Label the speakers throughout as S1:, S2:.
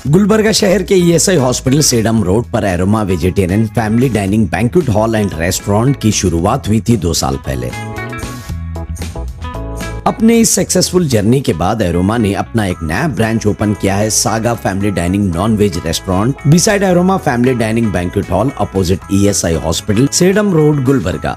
S1: गुलबर्गा शहर के ESI hospital Sedam road पर Aroma vegetarian family dining banquet hall and restaurant की शुरुआत हुई थी दो साल पहले अपने इस सक्सेसफुल जर्नी के बाद एरोमा ने अपना एक नया ब्रांच ओपन किया है Saga family dining non veg restaurant beside Aroma family dining banquet hall opposite ESI hospital Sedam road Gulbarga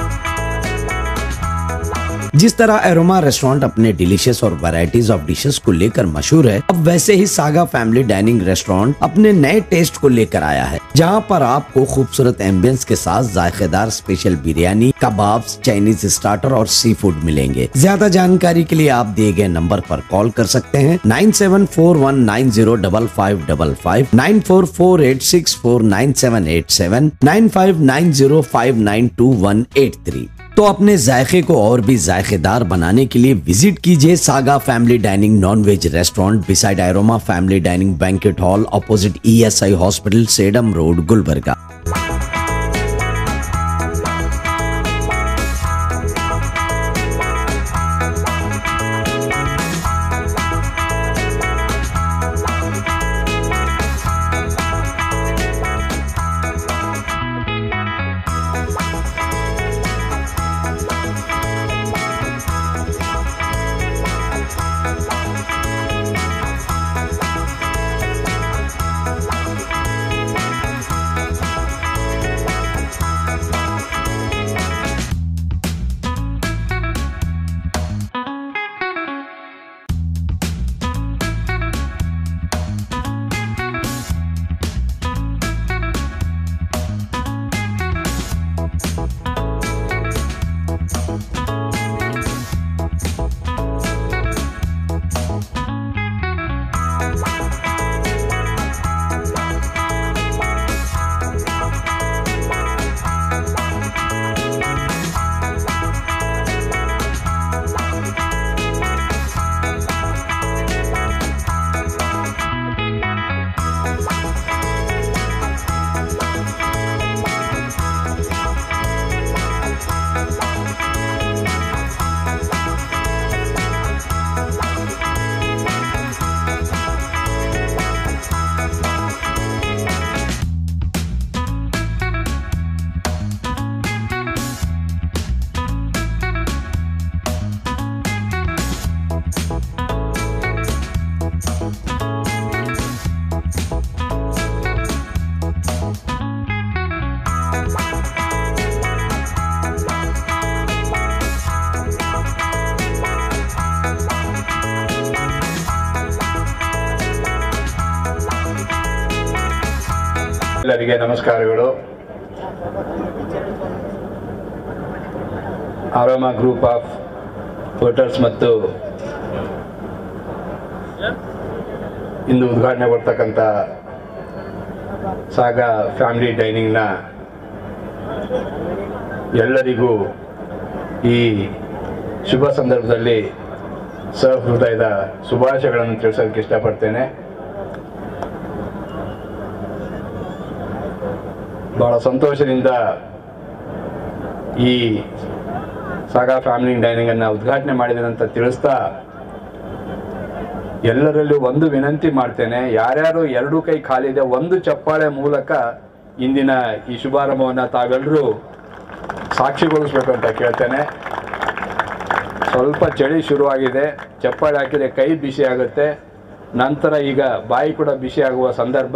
S1: जिस तरह एरोमा रेस्टोरेंट अपने डिलीशियस और वैरायटीज ऑफ डिशेस को लेकर मशहूर है अब वैसे ही सागा फैमिली डाइनिंग रेस्टोरेंट अपने नए टेस्ट को लेकर आया है जहां पर आपको खूबसूरत एम्बियंस के साथ जायकेदार special biryani kebabs Chinese starter और सी फूड मिलेंगे ज्यादा जानकारी के लिए आप दिए गए नंबर पर कॉल कर सकते हैं nine seven four one nine zero double five double five nine four four eight six four nine seven eight seven nine five nine zero five nine two one eight three तो अपने जायके को और भी जायकेदार बनाने के लिए विजिट कीजिए Saga family dining non veg restaurant beside Aroma family dining banquet hall opposite ESI hospital Sedam road Gulbarga
S2: ಎಲ್ಲರಿಗೆ ನಮಸ್ಕಾರಗಳು ಆರೋಮ ಗ್ರೂಪ್ ಆಫ್ ಹೋಟೆಲ್ಸ್ ಮತ್ತು ಇಂದು ಉದ್ಘಾಟನೆ ಬರ್ತಕ್ಕಂಥ ಸಾಗ ಫ್ಯಾಮಿಲಿ ಡೈನಿಂಗ್ನ ಎಲ್ಲರಿಗೂ ಈ ಶುಭ ಸಂದರ್ಭದಲ್ಲಿ ಸಹೃದಯದ ಶುಭಾಶಯಗಳನ್ನು ತಿಳಿಸೋದಕ್ಕೆ ಇಷ್ಟಪಡ್ತೇನೆ ಬಹಳ ಸಂತೋಷದಿಂದ ಈ ಸಾಗಾ ಫ್ಯಾಮಿಲಿ ಡೈನಿಂಗ್ ಅನ್ನ ಉದ್ಘಾಟನೆ ಮಾಡಿದ್ದೇನೆ ಅಂತ ತಿಳಿಸ್ತಾ ಎಲ್ಲರಲ್ಲೂ ಒಂದು ವಿನಂತಿ ಮಾಡ್ತೇನೆ ಯಾರ್ಯಾರು ಎರಡು ಕೈ ಖಾಲಿದೆ ಒಂದು ಚಪ್ಪಾಳೆ ಮೂಲಕ ಇಂದಿನ ಈ ಶುಭಾರಂಭವನ್ನು ತಾವೆಲ್ಲರೂ ಸಾಕ್ಷಿಗೊಳಿಸ್ಬೇಕು ಅಂತ ಕೇಳ್ತೇನೆ ಸ್ವಲ್ಪ ಚಳಿ ಶುರುವಾಗಿದೆ ಚಪ್ಪಾಳೆ ಹಾಕಿದ್ರೆ ಕೈ ಬಿಸಿ ಆಗುತ್ತೆ ನಂತರ ಈಗ ಬಾಯಿ ಕೂಡ ಬಿಸಿ ಆಗುವ ಸಂದರ್ಭ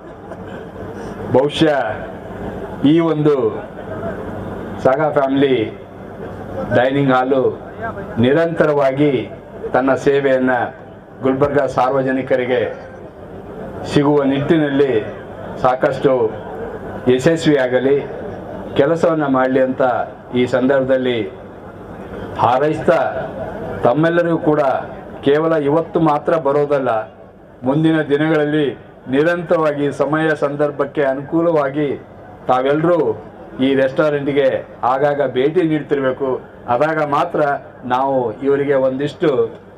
S2: ಬಹುಶಃ ಈ ಒಂದು ಸಾಗಾ ಫ್ಯಾಮಿಲಿ ಡೈನಿಂಗ್ ಹಾಲು ನಿರಂತರವಾಗಿ ತನ್ನ ಸೇವೆಯನ್ನು ಗುಲ್ಬರ್ಗ ಸಾರ್ವಜನಿಕರಿಗೆ ಸಿಗುವ ನಿಟ್ಟಿನಲ್ಲಿ ಸಾಕಷ್ಟು ಯಶಸ್ವಿಯಾಗಲಿ ಕೆಲಸವನ್ನು ಮಾಡಲಿ ಅಂತ ಈ ಸಂದರ್ಭದಲ್ಲಿ ಹಾರೈಸ್ತಾ ತಮ್ಮೆಲ್ಲರಿಗೂ ಕೂಡ ಕೇವಲ ಇವತ್ತು ಮಾತ್ರ ಬರೋದಲ್ಲ ಮುಂದಿನ ದಿನಗಳಲ್ಲಿ ನಿರಂತರವಾಗಿ ಸಮಯ ಸಂದರ್ಭಕ್ಕೆ ಅನುಕೂಲವಾಗಿ ತಾವೆಲ್ಲರೂ ಈ ರೆಸ್ಟೋರೆಂಟ್ಗೆ ಆಗಾಗ ಭೇಟಿ ನೀಡ್ತಿರ್ಬೇಕು ಆದಾಗ ಮಾತ್ರ ನಾವು ಇವರಿಗೆ ಒಂದಿಷ್ಟು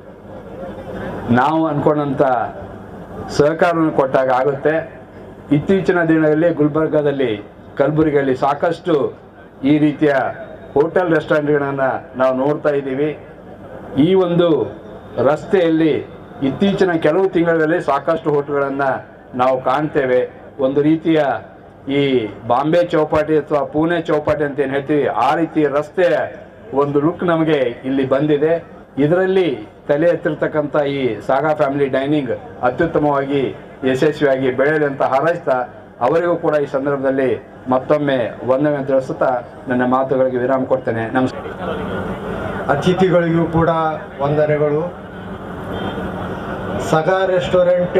S2: ನಾವು ಅನ್ಕೊಂಡಂಥ ಸಹಕಾರವನ್ನು ಕೊಟ್ಟಾಗ ಆಗುತ್ತೆ ಇತ್ತೀಚಿನ ದಿನಗಳಲ್ಲಿ ಗುಲ್ಬರ್ಗಾದಲ್ಲಿ ಕಲಬುರಗಿಯಲ್ಲಿ ಸಾಕಷ್ಟು ಈ ರೀತಿಯ ಹೋಟೆಲ್ ರೆಸ್ಟೋರೆಂಟ್ಗಳನ್ನು ನಾವು ನೋಡ್ತಾ ಇದ್ದೀವಿ ಈ ಒಂದು ರಸ್ತೆಯಲ್ಲಿ ಇತ್ತೀಚಿನ ಕೆಲವು ತಿಂಗಳಲ್ಲಿ ಸಾಕಷ್ಟು ಹೋಟೆಲ್ಗಳನ್ನು ನಾವು ಕಾಣ್ತೇವೆ ಒಂದು ರೀತಿಯ ಈ ಬಾಂಬೆ ಚೌಪಾಟಿ ಅಥವಾ ಪುಣೆ ಚೌಪಾಟಿ ಅಂತ ಏನು ಹೇಳ್ತೀವಿ ಆ ರೀತಿ ರಸ್ತೆಯ ಒಂದು ಲುಕ್ ನಮಗೆ ಇಲ್ಲಿ ಬಂದಿದೆ ಇದರಲ್ಲಿ ತಲೆ ಎತ್ತಿರ್ತಕ್ಕಂಥ ಈ ಸಾಗಾ ಫ್ಯಾಮಿಲಿ ಡೈನಿಂಗ್ ಅತ್ಯುತ್ತಮವಾಗಿ ಯಶಸ್ವಿಯಾಗಿ ಬೆಳೆಯಲಿ ಅಂತ ಹಾರೈಸ್ತಾ ಅವರಿಗೂ ಕೂಡ ಈ ಸಂದರ್ಭದಲ್ಲಿ ಮತ್ತೊಮ್ಮೆ ವಂದನೆ ತಿಳಿಸುತ್ತಾ ನನ್ನ ಮಾತುಗಳಿಗೆ ವಿರಾಮ ಕೊಡ್ತೇನೆ ನಮಸ್ಕಾರ
S3: ಅತಿಥಿಗಳಿಗೂ ಕೂಡ ವಂದನೆಗಳು ಸಗಾ ರೆಸ್ಟೋರೆಂಟ್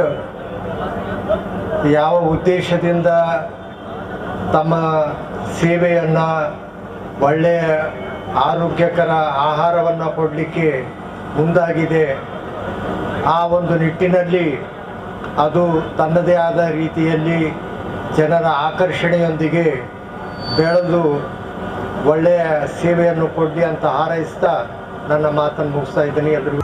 S3: ಯಾವ ಉದ್ದೇಶದಿಂದ ತಮ್ಮ ಸೇವೆಯನ್ನು ಒಳ್ಳೆಯ ಆರೋಗ್ಯಕರ ಆಹಾರವನ್ನು ಕೊಡಲಿಕ್ಕೆ ಮುಂದಾಗಿದೆ ಆ ಒಂದು ನಿಟ್ಟಿನಲ್ಲಿ ಅದು ತನ್ನದೇ ಆದ ರೀತಿಯಲ್ಲಿ ಜನರ ಆಕರ್ಷಣೆಯೊಂದಿಗೆ ಬೆಳೆದು ಒಳ್ಳೆಯ ಸೇವೆಯನ್ನು ಕೊಡಲಿ ಅಂತ ಹಾರೈಸ್ತಾ ನನ್ನ ಮಾತನ್ನು ಮುಗಿಸ್ತಾ ಇದ್ದೀನಿ ಎಲ್ರಿಗೂ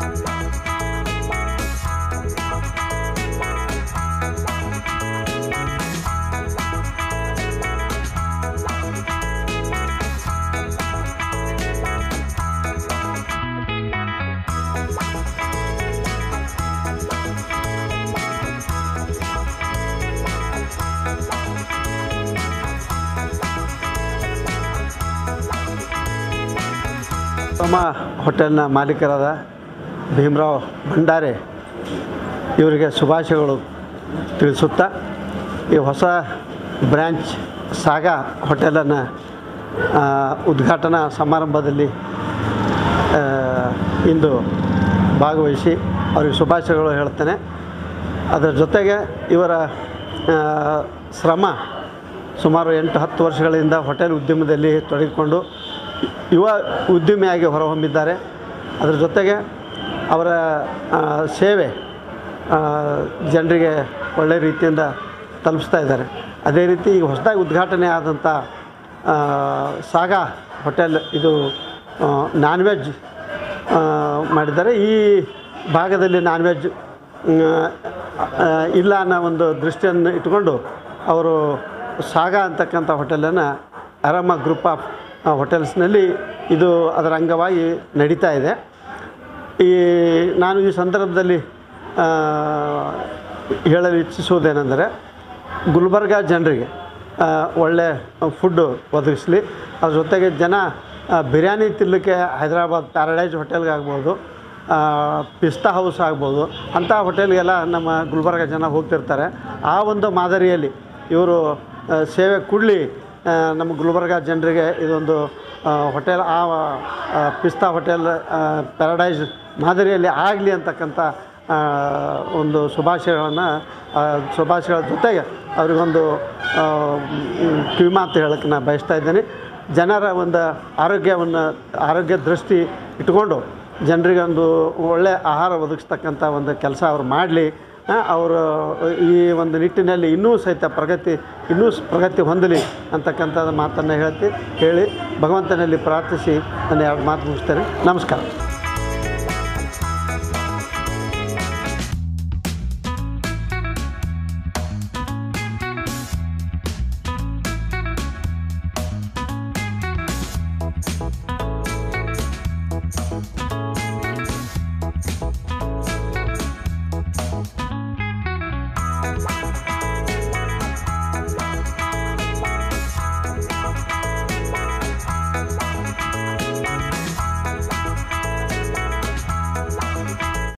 S4: ನಮ್ಮ ಹೋಟೆಲ್ನ ಮಾಲೀಕರಾದ ಭೀಮರಾವ್ ಭಂಡಾರೆ ಇವರಿಗೆ ಶುಭಾಶಯಗಳು ತಿಳಿಸುತ್ತಾ ಈ ಹೊಸ ಬ್ರ್ಯಾಂಚ್ ಸಾಗಾ ಹೋಟೆಲನ್ನು ಆ, ಉದ್ಘಾಟನಾ ಸಮಾರಂಭದಲ್ಲಿ ಆ, ಇಂದು ಭಾಗವಹಿಸಿ ಅವರಿಗೆ ಶುಭಾಶಯಗಳು ಹೇಳ್ತೇನೆ ಅದರ ಜೊತೆಗೆ ಇವರ ಆ, ಶ್ರಮ ಸುಮಾರು ಎಂಟು ಹತ್ತು ವರ್ಷಗಳಿಂದ ಹೋಟೆಲ್ ಉದ್ಯಮದಲ್ಲಿ ತೊಡಗಿಕೊಂಡು ಯುವ ಉದ್ಯಮಿಯಾಗಿ ಹೊರಹೊಮ್ಮಿದ್ದಾರೆ ಅದರ ಜೊತೆಗೆ ಅವರ ಆ, ಸೇವೆ ಆ, ಜನರಿಗೆ ಒಳ್ಳೆಯ ರೀತಿಯಿಂದ ತಲುಪಿಸ್ತಾ ಇದ್ದಾರೆ ಅದೇ ರೀತಿ ಈಗ ಹೊಸದಾಗಿ ಉದ್ಘಾಟನೆ ಆದಂಥ ಆ, ಸಾಗಾ ಹೋಟೆಲ್ ಇದು ನಾನ್ ವೆಜ್ ಮಾಡಿದ್ದಾರೆ ಈ ಭಾಗದಲ್ಲಿ ನಾನ್ ವೆಜ್ ಇಲ್ಲ ಅನ್ನೋ ಒಂದು ದೃಷ್ಟಿಯನ್ನು ಇಟ್ಕೊಂಡು ಅವರು ಸಾಗಾ ಅಂತಕ್ಕಂಥ ಹೋಟೆಲನ್ನು ಅರಮ ಗ್ರೂಪ್ ಆಫ್ ಹೋಟೆಲ್ಸ್ನಲ್ಲಿ ಇದು ಅದರ ಅಂಗವಾಗಿ ನಡೀತಾ ಇದೆ ಈ ನಾನು ಈ ಸಂದರ್ಭದಲ್ಲಿ ಆ, ಹೇಳಲು ಇಚ್ಛಿಸುವುದೇನೆಂದರೆ ಗುಲ್ಬರ್ಗ ಜನರಿಗೆ ಆ, ಒಳ್ಳೆ ಫುಡ್ಡು ಒದಗಿಸಲಿ ಅದ್ರ ಜೊತೆಗೆ ಜನ ಆ, ಬಿರಿಯಾನಿ ತಿನ್ನಲಿಕ್ಕೆ ಹೈದರಾಬಾದ್ ಪ್ಯಾರಡೈಸ್ ಹೋಟೆಲ್ಗೆ ಆಗ್ಬೋದು ಆ, ಪಿಸ್ತಾ ಹೌಸ್ ಆಗ್ಬೋದು ಅಂಥ ಹೋಟೆಲ್ಗೆಲ್ಲ ನಮ್ಮ ಗುಲ್ಬರ್ಗ ಜನ ಹೋಗ್ತಿರ್ತಾರೆ ಆ ಒಂದು ಮಾದರಿಯಲ್ಲಿ ಇವರು ಆ, ಸೇವೆ ಕೊಡಲಿ ನಮ್ಮ ಗುಲ್ಬರ್ಗ ಜನರಿಗೆ ಇದೊಂದು ಆ, ಹೋಟೆಲ್ ಆ ಆ, ಪಿಸ್ತಾ ಹೋಟೆಲ್ ಆ, ಪ್ಯಾರಡೈಸ್ ಮಾದರಿಯಲ್ಲಿ ಆಗಲಿ ಅಂತಕ್ಕಂಥ ಆ, ಒಂದು ಶುಭಾಶಯಗಳನ್ನು ಶುಭಾಶಯಗಳ ಜೊತೆಗೆ ಅವರಿಗೊಂದು ಆ, ಮ್, ಕಿವಿಮಾತು ಹೇಳೋಕ್ಕೆ ನಾನು ಬಯಸ್ತಾ ಇದ್ದೀನಿ ಜನರ ಒಂದು ಆರೋಗ್ಯವನ್ನು ಆರೋಗ್ಯ ದೃಷ್ಟಿ ಇಟ್ಕೊಂಡು ಜನರಿಗೆ ಒಂದು ಒಳ್ಳೆಯ ಆಹಾರ ಒದಗಿಸ್ತಕ್ಕಂಥ ಒಂದು ಕೆಲಸ ಅವ್ರು ಮಾಡಲಿ ಅವರು ಈ ಒಂದು ನಿಟ್ಟಿನಲ್ಲಿ ಇನ್ನೂ ಸಹಿತ ಪ್ರಗತಿ ಇನ್ನೂ ಸ್- ಪ್ರಗತಿ ಹೊಂದಲಿ ಅಂತಕ್ಕಂಥದ್ದು ಮಾತನ್ನು ಹೇಳ್ತಿ ಹೇಳಿ ಭಗವಂತನಲ್ಲಿ ಪ್ರಾರ್ಥಿಸಿ ನನ್ನ ಎರಡು ಮಾತು ಮುಗಿಸ್ತೇನೆ ನಮಸ್ಕಾರ